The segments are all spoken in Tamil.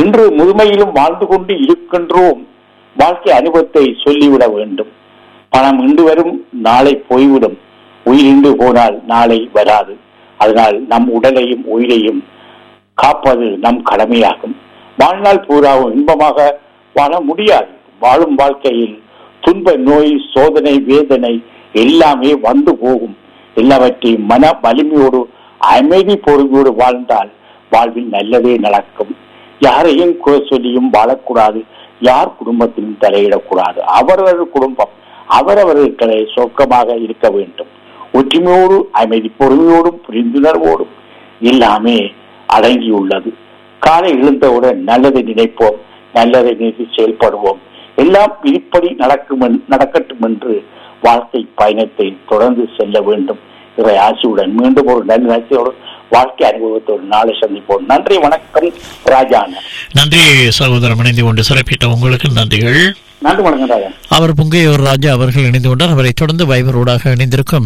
இன்று முதுமையிலும் வாழ்ந்து கொண்டு இருக்கின்றோம் வாழ்க்கை அனுபவத்தை சொல்லிவிட வேண்டும் பணம் இன்று வரும் நாளை போய்விடும் உயிர் இன்று போனால் நாளை வராது அதனால் நம் உடலையும் உயிரையும் காப்பது நம் கடமையாகும் வாழ்நாள் பூராவும் இன்பமாக வாழ முடியாது வாழும் வாழ்க்கையில் துன்ப நோய் சோதனை வேதனை எல்லாமே வந்து போகும் எல்லாவற்றையும் மன வலிமையோடு அமைதி பொறுமையோடு வாழ்ந்தால் வாழ்வில் நல்லதே நடக்கும் யாரையும் குறை சொல்லியும் வாழக்கூடாது யார் குடும்பத்திலும் தலையிடக்கூடாது அவரவர் குடும்பம் அவரவர்களை சொர்க்கமாக இருக்க வேண்டும் ஒற்றுமையோடு அமைதி பொறுமையோடும் புரிந்துணர்வோடும் எல்லாமே அடங்கியுள்ளது காலை எழுந்தவுடன் நல்லதை நினைப்போம் நல்லதை நினைத்து செயல்படுவோம் எல்லாம் இப்படி நடக்கும் என்- நடக்கட்டும் என்று வாழ்க்கை பயணத்தை தொடர்ந்து செல்ல வேண்டும் இவை ஆசையுடன் மீண்டும் ஒரு நல்ல நிகழ்ச்சியோடு வாழ்க்கை அனுபவத்தோடு நாளை சந்திப்போம் நன்றி வணக்கம் ராஜான நன்றி சகோதரம் இணைந்து கொண்டு சிறப்பிட்ட உங்களுக்கு நன்றிகள் நன்றி வணக்கம் ராஜா அவர் புங்கையூர் ராஜா அவர்கள் இணைந்து கொண்டார் அவரை தொடர்ந்து வைபரோடாக இணைந்திருக்கும்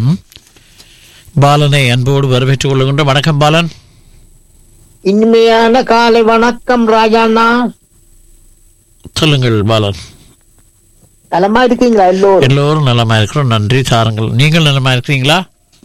பாலனை அன்போடு வரவேற்றுக் கொள்கின்ற வணக்கம் பாலன் இனிமையான காலை வணக்கம் ராஜாண்ணா சொல்லுங்கள் பாலன் நலமா இருக்கீங்களா எல்லோரும் எல்லோரும் நலமா இருக்கிறோம் நன்றி சாருங்கள் நீங்கள் நலமா இருக்கிறீங்களா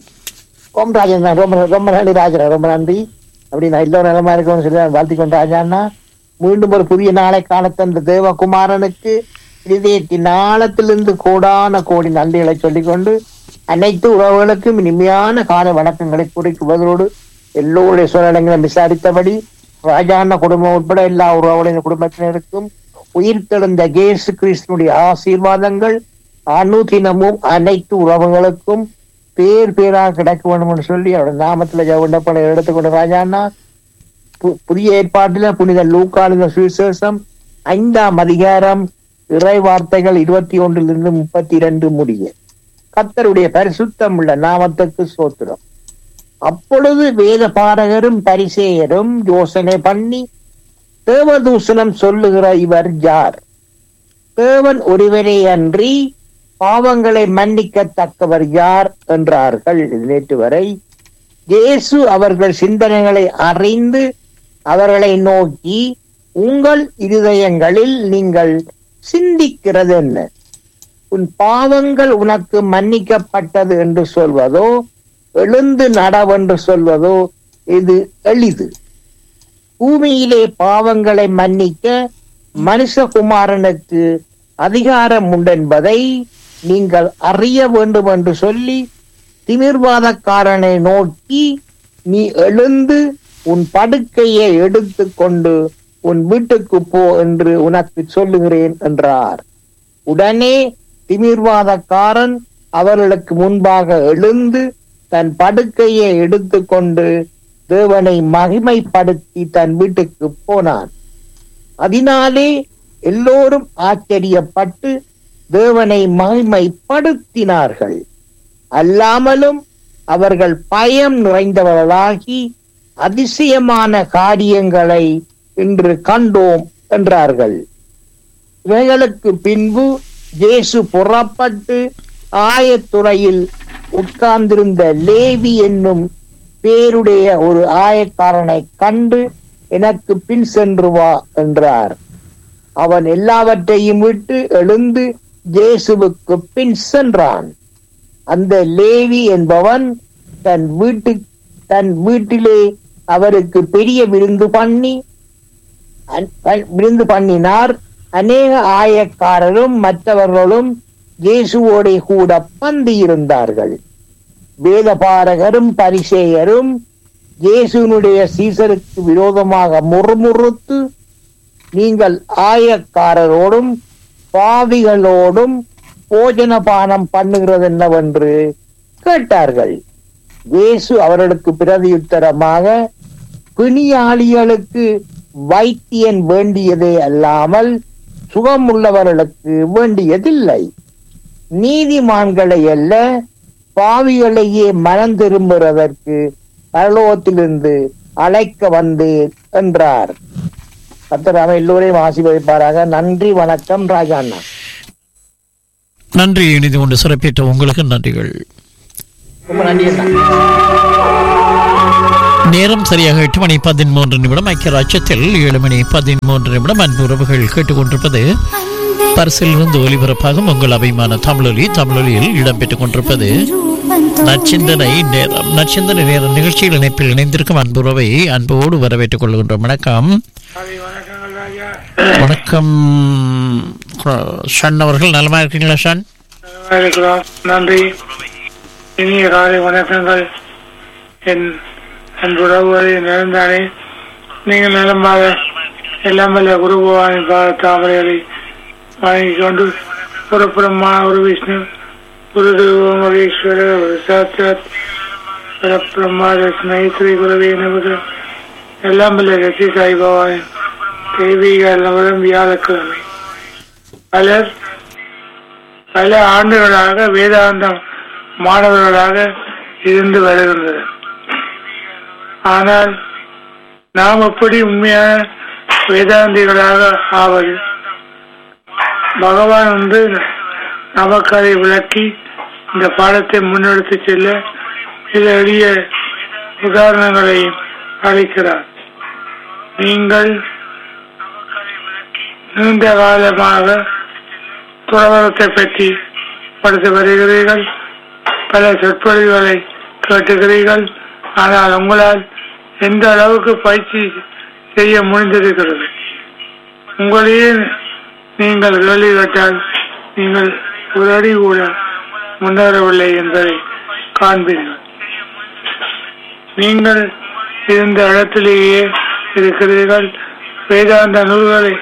ஓம் ராஜன் ரொம்ப ரொம்ப நன்றி ராஜா ரொம்ப நன்றி அப்படி நான் எல்லோரும் நலமா இருக்கணும்னு சொல்லி நான் வாழ்த்திக் ராஜாண்ணா மீண்டும் ஒரு புதிய நாளை காண தந்த தேவகுமாரனுக்கு இதயத்தின் ஆழத்திலிருந்து கோடான கோடி நன்றிகளை சொல்லிக்கொண்டு அனைத்து உறவுகளுக்கும் இனிமையான காலை வணக்கங்களை குறிக்குவதோடு எல்லோருடைய சூழ்நிலைகளை விசாரித்தபடி ராஜாண்ண குடும்பம் உட்பட எல்லா உறவுகளின் குடும்பத்தினருக்கும் உயிர் தெழுந்த இயேசு கிறிஸ்துனுடைய ஆசீர்வாதங்கள் அனுதினமும் அனைத்து உறவுகளுக்கும் பேர் பேராக கிடைக்க வேண்டும் என்று சொல்லி அவருடைய நாமத்துல ஜவுண்டப்பட எடுத்துக்கொண்ட ராஜாண்ணா பு- புதிய ஏற்பாட்டில புனித லூக்காளுங்க சுவிசேஷம் ஐந்தாம் அதிகாரம் இறை வார்த்தைகள் இருபத்தி ஒன்றிலிருந்து முப்பத்தி இரண்டு முடிய கர்த்தருடைய பரிசுத்தம் உள்ள நாமத்துக்கு சோத்திரம் அப்பொழுது வேத பாரகரும் பரிசேயரும் யோசனை பண்ணி தேவதூஷணம் சொல்லுகிற இவர் யார் தேவன் ஒருவரே அன்றி பாவங்களை மன்னிக்கத்தக்கவர் யார் என்றார்கள் இது நேற்று வரை இயேசு அவர்கள் சிந்தனைகளை அறிந்து அவர்களை நோக்கி உங்கள் இருதயங்களில் நீங்கள் சிந்திக்கிறது என்ன உன் பாவங்கள் உனக்கு மன்னிக்கப்பட்டது என்று சொல்வதோ எழுந்து நடவென்று சொல்வதோ இது எளிது பூமியிலே பாவங்களை மன்னிக்க மனுஷகுமாரனுக்கு அதிகாரம் உண்டென்பதை நீங்கள் அறிய வேண்டும் என்று சொல்லி திமிர்வாதக்காரனை நோக்கி நீ எழுந்து உன் படுக்கையை எடுத்துக்கொண்டு உன் வீட்டுக்கு போ என்று உனக்கு சொல்லுகிறேன் என்றார் உடனே திமிர்வாதக்காரன் அவர்களுக்கு முன்பாக எழுந்து தன் படுக்கையை எடுத்துக்கொண்டு தேவனை மகிமைப்படுத்தி தன் வீட்டுக்கு போனான் அதனாலே எல்லோரும் ஆச்சரியப்பட்டு தேவனை மகிமைப்படுத்தினார்கள் அல்லாமலும் அவர்கள் பயம் நிறைந்தவர்களாகி அதிசயமான காரியங்களை இன்று கண்டோம் என்றார்கள் இவைகளுக்கு பின்பு இயேசு புறப்பட்டு ஆயத்துறையில் உட்கார்ந்திருந்த லேவி என்னும் பேருடைய ஒரு ஆயக்காரனை கண்டு எனக்கு பின் சென்று வா என்றார் அவன் எல்லாவற்றையும் விட்டு எழுந்து இயேசுவுக்கு பின் சென்றான் அந்த லேவி என்பவன் தன் வீட்டு தன் வீட்டிலே அவருக்கு பெரிய விருந்து பண்ணி அன்- அன்- விருந்து பண்ணினார் அநேக ஆயக்காரரும் மற்றவர்களும் இயேசுவோட கூட பந்தி இருந்தார்கள் வேதபாரகரும் பரிசேயரும் இயேசுனுடைய சீசருக்கு விரோதமாக முறுமுறுத்து நீங்கள் ஆயக்காரரோடும் பாவிகளோடும் போஜன பானம் பண்ணுகிறது என்னவென்று கேட்டார்கள் இயேசு அவர்களுக்கு பிரதியுத்தரமாக பிணியாளிகளுக்கு வைத்தியன் வேண்டியதே அல்லாமல் சுகமுள்ளவர்களுக்கு வேண்டியதில்லை நீதிமான்களை அல்ல பாவிகளையே மனம் திரும்புவதற்கு பரலோகத்திலிருந்து அழைக்க வந்தேன் என்றார் கர்த்தர் அவன் எல்லோரையும் ஆசீர்வதிப்பாராக நன்றி வணக்கம் ராஜாண்ணா நன்றி இணைந்து கொண்டு சிறப்பித்த உங்களுக்கு நன்றிகள் ரொம்ப நன்றி அண்ணா நேரம் சரியாக எட்டு மணி பதிமூன்று நிமிடம் ஐக்கிய ராஜ்யத்தில் ஏழு மணி பதிமூன்று நிமிடம் அன்பு உறவுகள் கேட்டுக்கொண்டிருப்பது பரிசிலிருந்து ஒலிபரப்பாகும் உங்கள் அபிமான தமிழொலி தமிழொலியில் இடம்பெற்றுக் கொண்டிருப்பது நச்சிந்தனை நேரம் நச்சிந்தனை நேரம் நிகழ்ச்சியில் இணைப்பில் இணைந்திருக்கும் அன்புறவை அன்போடு வரவேற்றுக் கொள்கின்றோம் வணக்கம் வணக்கம் ஷன் அவர்கள் நலமா இருக்கீங்களா ஷன் நலமா இருக்கிறோம் நன்றி இனிய காலை வணக்கங்கள் என் அன்பு உறவுகளை நிறந்தானே நீங்கள் நலமாக எல்லாம் வல்ல குரு பகவானின் பாத தாமரைகளை வணங்கிக் கொண்டு ஒரு பிரம்மா ஒரு விஷ்ணு ஒரு தேவ மகேஸ்வர ஒரு சாட்சாத் பிரம்மா ரத்னை ஸ்ரீ குருவே நமது எல்லாம் வல்ல ரத்தி சாய் பகவானின் தெய்வீக நவரம் வியாழக்கிழமை பலர் பல ஆண்டுகளாக வேதாந்தம் மாணவர்களாக இருந்து வருகின்றது ஆனால் நாம் எப்படி உண்மையான வேதாந்திகளாக ஆவது பகவான் வந்து நமக்கு அதை விளக்கி இந்த பாடத்தை முன்னெடுத்து செல்ல சில எளிய உதாரணங்களை அளிக்கிறார் நீங்கள் நீண்ட காலமாக துறவரத்தை பற்றி படித்து வருகிறீர்கள் பல சொற்பொழிவுகளை கேட்டுகிறீர்கள் ஆனால் உங்களால் எந்த அளவுக்கு பயிற்சி செய்ய முடிந்திருக்கிறது உங்களையே நீங்கள் கேள்வி கேட்டால் நீங்கள் ஒரு அடி கூட முன்னேறவில்லை என்பதை காண்பீர்கள் நீங்கள் இருந்த இடத்திலேயே இருக்கிறீர்கள் வேதாந்த நூல்களை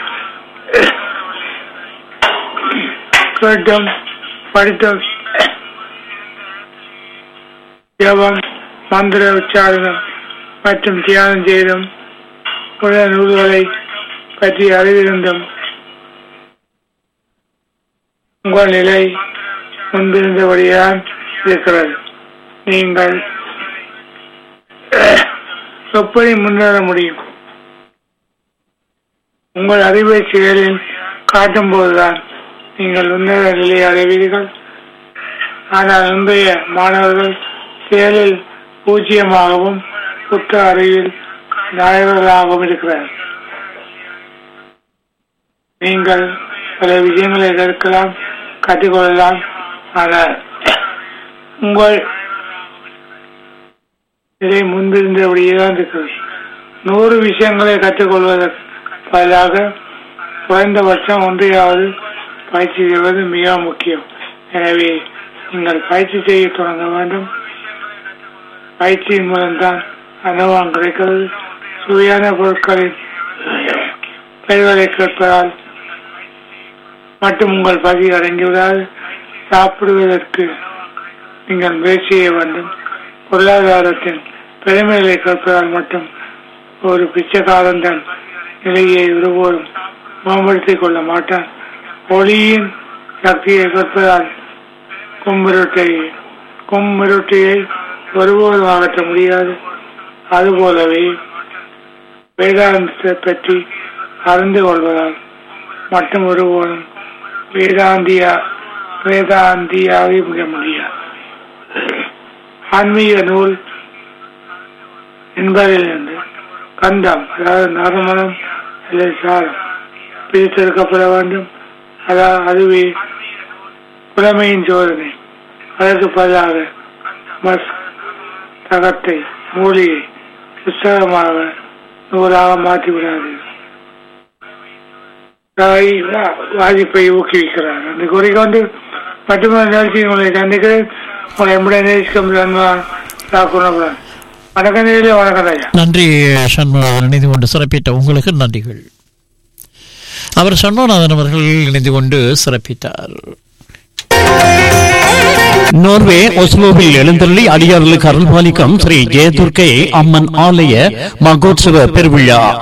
கேட்டோம் படித்தோம் ஜபம் மந்திர உச்சாரணம் மற்றும் தியானம் செய்தும் புனித நூல்களை பற்றி அறிவிருந்தும் உங்கள் நிலை முன்பிருந்தபடியான் இருக்கிறது நீங்கள் எப்படி முன்னேற முடியும் உங்கள் அறிவை செயலில் காட்டும் போதுதான் நீங்கள் உன்னத நிலையை அடைவீர்கள் ஆனால் இன்றைய மாணவர்கள் செயலில் பூஜ்ஜியமாகவும் புத்த அறிவில் நாயகர்களாகவும் இருக்கிறார் நீங்கள் பல விஷயங்களை கற்கலாம் கற்றுக்கொள்ளலாம் ஆனால் உங்கள் நிலை முன்பிருந்தபடியே தான் இருக்கிறது நூறு விஷயங்களை கற்றுக்கொள்வதற்கு பதிலாக குறைந்தபட்சம் ஒன்றையாவது பயிற்சி செய்வது மிக முக்கியம் எனவே நீங்கள் பயிற்சி செய்ய தொடங்க வேண்டும் பயிற்சியின் மூலம்தான் அனுபவம் கிடைக்கிறது சுவையான பொருட்களின் பெயர்களை கேட்பதால் மட்டும் உங்கள் பசி அடங்கிவிடாது சாப்பிடுவதற்கு நீங்கள் முயற்சி செய்ய வேண்டும் பொருளாதாரத்தின் பெருமைகளை கேட்பதால் மட்டும் ஒரு பிச்சைக்காரன் தன் நிலையை ஒருபோதும் மேம்படுத்திக் கொள்ள மாட்டான் ஒளியின் சக்தியை கேட்பதால் கும்பிருட்டை கும்பிருட்டியை ஒருபோதும் அகற்ற முடியாது அதுபோலவே வேதாந்தத்தை பற்றி அறிந்து கொள்வதால் மட்டும் ஒருபோதும் வேதாந்தியா வேதாந்தியாகி மிக முடியாது ஆன்மீக நூல் என்பதிலிருந்து கந்தம் அதாவது நறுமணம் அல்லது சாரம் பிரித்தெடுக்கப்பட வேண்டும் அதாவது அதுவே புலமையின் சோதனை அதற்கு பதிலாக மஸ் தகத்தை மூலிகை புஸ்தகமாக நூலாக மாற்றி விடாதீர்கள் தாய் வா- வாதிப்பை ஊக்குவிக்கிறார் அந்த குறிக்கொண்டு மட்டுமே நிகழ்ச்சி உங்களை சந்திக்கிறேன் உங்களை எப்படி நேசிக்கும் தாக்குறேன் வணக்கம் நேரிலே வணக்கம் ராஜா நன்றி சண்முகநாதன் இணைந்து கொண்டு சிறப்பித்த உங்களுக்கு நன்றிகள் அவர் சண்முகநாதன் அவர்கள் இணைந்து கொண்டு சிறப்பித்தார் நோர்வே ஒஸ்லோவில் எழுந்தருளி அடியார்களுக்கு அருள்பாலிக்கும் ஸ்ரீ ஜெயதுர்க்கை அம்மன் ஆலய மகோத்சவ பெருவிழா